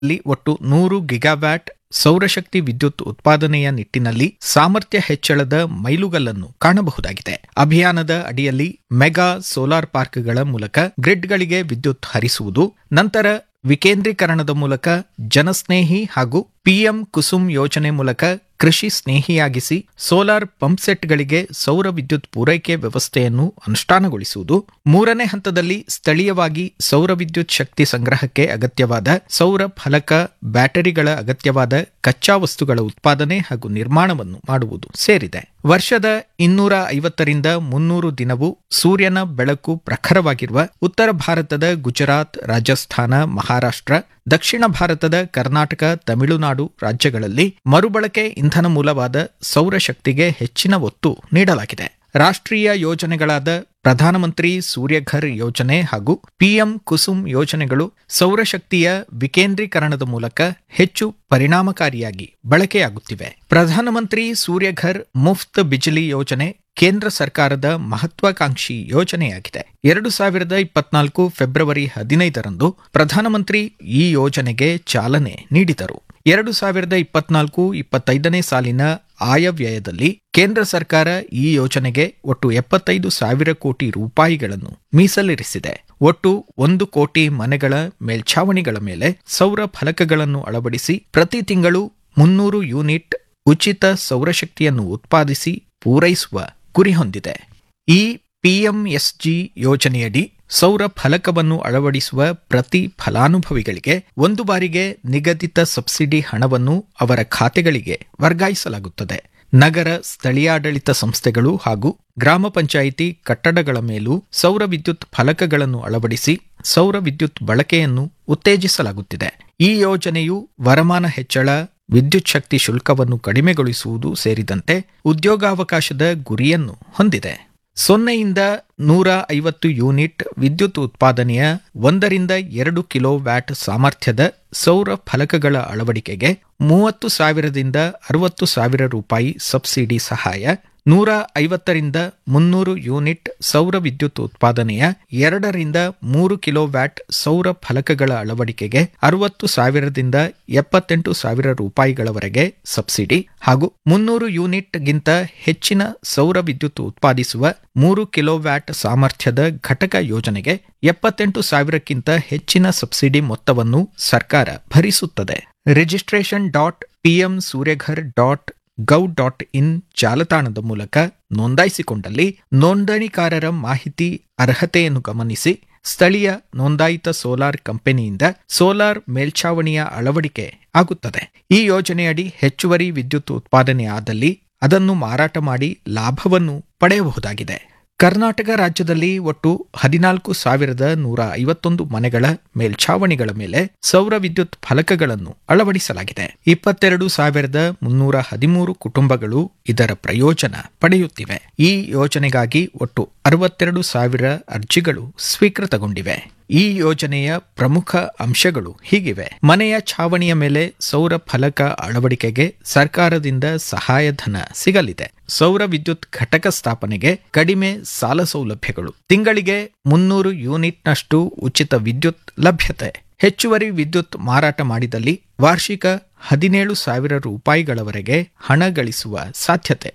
ಲ್ಲಿ ಒಟ್ಟು ನೂರು ಗಿಗಾವ್ಯಾಟ್ ಸೌರಶಕ್ತಿ ವಿದ್ಯುತ್ ಉತ್ಪಾದನೆಯ ನಿಟ್ಟಿನಲ್ಲಿ ಸಾಮರ್ಥ್ಯ ಹೆಚ್ಚಳದ ಮೈಲುಗಲ್ಲನ್ನು ಕಾಣಬಹುದಾಗಿದೆ ಅಭಿಯಾನದ ಅಡಿಯಲ್ಲಿ ಮೆಗಾ ಸೋಲಾರ್ ಪಾರ್ಕ್ಗಳ ಮೂಲಕ ಗ್ರಿಡ್ಗಳಿಗೆ ವಿದ್ಯುತ್ ಹರಿಸುವುದು ನಂತರ ವಿಕೇಂದ್ರೀಕರಣದ ಮೂಲಕ ಜನಸ್ನೇಹಿ ಹಾಗೂ ಪಿಎಂ ಕುಸುಮ್ ಯೋಜನೆ ಮೂಲಕ ಕೃಷಿ ಸ್ನೇಹಿಯಾಗಿಸಿ ಸೋಲಾರ್ ಪಂಪ್ಸೆಟ್ಗಳಿಗೆ ಸೌರ ವಿದ್ಯುತ್ ಪೂರೈಕೆ ವ್ಯವಸ್ಥೆಯನ್ನು ಅನುಷ್ಠಾನಗೊಳಿಸುವುದು ಮೂರನೇ ಹಂತದಲ್ಲಿ ಸ್ಥಳೀಯವಾಗಿ ಸೌರ ವಿದ್ಯುತ್ ಶಕ್ತಿ ಸಂಗ್ರಹಕ್ಕೆ ಅಗತ್ಯವಾದ ಸೌರ ಫಲಕ ಬ್ಯಾಟರಿಗಳ ಅಗತ್ಯವಾದ ಕಚ್ಚಾ ವಸ್ತುಗಳ ಉತ್ಪಾದನೆ ಹಾಗೂ ನಿರ್ಮಾಣವನ್ನು ಮಾಡುವುದು ಸೇರಿದೆ ವರ್ಷದ ಇನ್ನೂರ ಐವತ್ತರಿಂದ ಮುನ್ನೂರು ದಿನವೂ ಸೂರ್ಯನ ಬೆಳಕು ಪ್ರಖರವಾಗಿರುವ ಉತ್ತರ ಭಾರತದ ಗುಜರಾತ್ ರಾಜಸ್ಥಾನ ಮಹಾರಾಷ್ಟ್ರ ದಕ್ಷಿಣ ಭಾರತದ ಕರ್ನಾಟಕ ತಮಿಳುನಾಡು ರಾಜ್ಯಗಳಲ್ಲಿ ಮರುಬಳಕೆ ಇಂಧನ ಮೂಲವಾದ ಸೌರಶಕ್ತಿಗೆ ಹೆಚ್ಚಿನ ಒತ್ತು ನೀಡಲಾಗಿದೆ ರಾಷ್ಟ್ರೀಯ ಯೋಜನೆಗಳಾದ ಪ್ರಧಾನಮಂತ್ರಿ ಸೂರ್ಯಘರ್ ಯೋಜನೆ ಹಾಗೂ ಪಿಎಂ ಕುಸುಮ್ ಯೋಜನೆಗಳು ಸೌರಶಕ್ತಿಯ ವಿಕೇಂದ್ರೀಕರಣದ ಮೂಲಕ ಹೆಚ್ಚು ಪರಿಣಾಮಕಾರಿಯಾಗಿ ಬಳಕೆಯಾಗುತ್ತಿವೆ ಪ್ರಧಾನಮಂತ್ರಿ ಸೂರ್ಯಘರ್ ಮುಫ್ತ್ ಬಿಜಿಲಿ ಯೋಜನೆ ಕೇಂದ್ರ ಸರ್ಕಾರದ ಮಹತ್ವಾಕಾಂಕ್ಷಿ ಯೋಜನೆಯಾಗಿದೆ ಎರಡು ಸಾವಿರದ ಇಪ್ಪತ್ನಾಲ್ಕು ಫೆಬ್ರವರಿ ಹದಿನೈದರಂದು ಪ್ರಧಾನಮಂತ್ರಿ ಈ ಯೋಜನೆಗೆ ಚಾಲನೆ ನೀಡಿದರು ಎರಡು ಸಾವಿರದ ಇಪ್ಪತ್ನಾಲ್ಕು ಇಪ್ಪತ್ತೈದನೇ ಸಾಲಿನ ಆಯವ್ಯಯದಲ್ಲಿ ಕೇಂದ್ರ ಸರ್ಕಾರ ಈ ಯೋಜನೆಗೆ ಒಟ್ಟು ಎಪ್ಪತ್ತೈದು ಸಾವಿರ ಕೋಟಿ ರೂಪಾಯಿಗಳನ್ನು ಮೀಸಲಿರಿಸಿದೆ ಒಟ್ಟು ಒಂದು ಕೋಟಿ ಮನೆಗಳ ಮೇಲ್ಛಾವಣಿಗಳ ಮೇಲೆ ಸೌರ ಫಲಕಗಳನ್ನು ಅಳವಡಿಸಿ ಪ್ರತಿ ತಿಂಗಳು ಮುನ್ನೂರು ಯೂನಿಟ್ ಉಚಿತ ಸೌರಶಕ್ತಿಯನ್ನು ಉತ್ಪಾದಿಸಿ ಪೂರೈಸುವ ಗುರಿ ಹೊಂದಿದೆ ಈ ಪಿಎಂಎಸ್ಜಿ ಯೋಜನೆಯಡಿ ಸೌರ ಫಲಕವನ್ನು ಅಳವಡಿಸುವ ಪ್ರತಿ ಫಲಾನುಭವಿಗಳಿಗೆ ಒಂದು ಬಾರಿಗೆ ನಿಗದಿತ ಸಬ್ಸಿಡಿ ಹಣವನ್ನು ಅವರ ಖಾತೆಗಳಿಗೆ ವರ್ಗಾಯಿಸಲಾಗುತ್ತದೆ ನಗರ ಸ್ಥಳೀಯಾಡಳಿತ ಸಂಸ್ಥೆಗಳು ಹಾಗೂ ಗ್ರಾಮ ಪಂಚಾಯಿತಿ ಕಟ್ಟಡಗಳ ಮೇಲೂ ಸೌರ ವಿದ್ಯುತ್ ಫಲಕಗಳನ್ನು ಅಳವಡಿಸಿ ಸೌರ ವಿದ್ಯುತ್ ಬಳಕೆಯನ್ನು ಉತ್ತೇಜಿಸಲಾಗುತ್ತಿದೆ ಈ ಯೋಜನೆಯು ವರಮಾನ ಹೆಚ್ಚಳ ವಿದ್ಯುತ್ ಶಕ್ತಿ ಶುಲ್ಕವನ್ನು ಕಡಿಮೆಗೊಳಿಸುವುದು ಸೇರಿದಂತೆ ಉದ್ಯೋಗಾವಕಾಶದ ಗುರಿಯನ್ನು ಹೊಂದಿದೆ ಸೊನ್ನೆಯಿಂದ ನೂರ ಐವತ್ತು ಯೂನಿಟ್ ವಿದ್ಯುತ್ ಉತ್ಪಾದನೆಯ ಒಂದರಿಂದ ಎರಡು ಕಿಲೋ ವ್ಯಾಟ್ ಸಾಮರ್ಥ್ಯದ ಸೌರ ಫಲಕಗಳ ಅಳವಡಿಕೆಗೆ ಮೂವತ್ತು ಸಾವಿರದಿಂದ ಅರವತ್ತು ಸಾವಿರ ರೂಪಾಯಿ ಸಬ್ಸಿಡಿ ಸಹಾಯ ನೂರ ಐವತ್ತರಿಂದ ಮುನ್ನೂರು ಯೂನಿಟ್ ಸೌರ ವಿದ್ಯುತ್ ಉತ್ಪಾದನೆಯ ಎರಡರಿಂದ ಮೂರು ಕಿಲೋ ವ್ಯಾಟ್ ಸೌರ ಫಲಕಗಳ ಅಳವಡಿಕೆಗೆ ಅರವತ್ತು ಸಾವಿರದಿಂದ ಎಪ್ಪತ್ತೆಂಟು ಸಾವಿರ ರೂಪಾಯಿಗಳವರೆಗೆ ಸಬ್ಸಿಡಿ ಹಾಗೂ ಮುನ್ನೂರು ಯೂನಿಟ್ಗಿಂತ ಹೆಚ್ಚಿನ ಸೌರ ವಿದ್ಯುತ್ ಉತ್ಪಾದಿಸುವ ಮೂರು ಕಿಲೋ ವ್ಯಾಟ್ ಸಾಮರ್ಥ್ಯದ ಘಟಕ ಯೋಜನೆಗೆ ಎಪ್ಪತ್ತೆಂಟು ಸಾವಿರಕ್ಕಿಂತ ಹೆಚ್ಚಿನ ಸಬ್ಸಿಡಿ ಮೊತ್ತವನ್ನು ಸರ್ಕಾರ ಭರಿಸುತ್ತದೆ registration dot PM Suryaghar dot gov dot in ಜಾಲತಾಣದ ಮೂಲಕ ನೋಂದಾಯಿಸಿಕೊಂಡಲ್ಲಿ ನೋಂದಣಿಕಾರರ ಮಾಹಿತಿ ಅರ್ಹತೆಯನ್ನು ಗಮನಿಸಿ ಸ್ಥಳೀಯ ನೋಂದಾಯಿತ ಸೋಲಾರ್ ಕಂಪನಿಯಿಂದ ಸೋಲಾರ್ ಮೇಲ್ಛಾವಣಿಯ ಅಳವಡಿಕೆ ಆಗುತ್ತದೆ ಈ ಯೋಜನೆಯಡಿ ಹೆಚ್ಚುವರಿ ವಿದ್ಯುತ್ ಉತ್ಪಾದನೆ ಆದಲ್ಲಿ ಅದನ್ನು ಮಾರಾಟ ಮಾಡಿ ಲಾಭವನ್ನು ಪಡೆಯಬಹುದಾಗಿದೆ ಕರ್ನಾಟಕ ರಾಜ್ಯದಲ್ಲಿ ಒಟ್ಟು ಹದಿನಾಲ್ಕು ಸಾವಿರದ ನೂರ ಐವತ್ತೊಂದು ಮನೆಗಳ ಮೇಲ್ಛಾವಣಿಗಳ ಮೇಲೆ ಸೌರ ವಿದ್ಯುತ್ ಫಲಕಗಳನ್ನು ಅಳವಡಿಸಲಾಗಿದೆ ಇಪ್ಪತ್ತೆರಡು ಸಾವಿರದ ಮುನ್ನೂರ ಹದಿಮೂರು ಕುಟುಂಬಗಳು ಇದರ ಪ್ರಯೋಜನ ಪಡೆಯುತ್ತಿವೆ ಈ ಯೋಜನೆಗಾಗಿ ಒಟ್ಟು ಅರವತ್ತೆರಡು ಸಾವಿರ ಅರ್ಜಿಗಳು ಸ್ವೀಕೃತಗೊಂಡಿವೆ ಈ ಯೋಜನೆಯ ಪ್ರಮುಖ ಅಂಶಗಳು ಹೀಗಿವೆ ಮನೆಯ ಛಾವಣಿಯ ಮೇಲೆ ಸೌರ ಫಲಕ ಅಳವಡಿಕೆಗೆ ಸರ್ಕಾರದಿಂದ ಸಹಾಯಧನ ಸಿಗಲಿದೆ ಸೌರ ವಿದ್ಯುತ್ ಘಟಕ ಸ್ಥಾಪನೆಗೆ ಕಡಿಮೆ ಸಾಲ ಸೌಲಭ್ಯಗಳು ತಿಂಗಳಿಗೆ ಮುನ್ನೂರು ಯೂನಿಟ್ನಷ್ಟು ಉಚಿತ ವಿದ್ಯುತ್ ಲಭ್ಯತೆ ಹೆಚ್ಚುವರಿ ವಿದ್ಯುತ್ ಮಾರಾಟ ಮಾಡಿದಲ್ಲಿ ವಾರ್ಷಿಕ ಹದಿನೇಳು ಸಾವಿರ ರೂಪಾಯಿಗಳವರೆಗೆ ಹಣ ಗಳಿಸುವ ಸಾಧ್ಯತೆ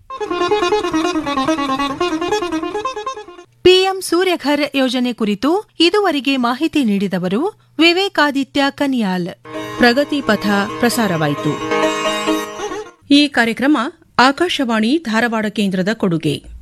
ಪಿಎಂ ಸೂರ್ಯಘರ್ ಯೋಜನೆ ಕುರಿತು ಇದುವರೆಗೆ ಮಾಹಿತಿ ನೀಡಿದವರು ವಿವೇಕಾದಿತ್ಯ ಕನಿಯಾಲ್ ಪ್ರಗತಿ ಪಥ ಪ್ರಸಾರವಾಯಿತು ಈ ಕಾರ್ಯಕ್ರಮ ಆಕಾಶವಾಣಿ ಧಾರವಾಡ ಕೇಂದ್ರದ ಕೊಡುಗೆ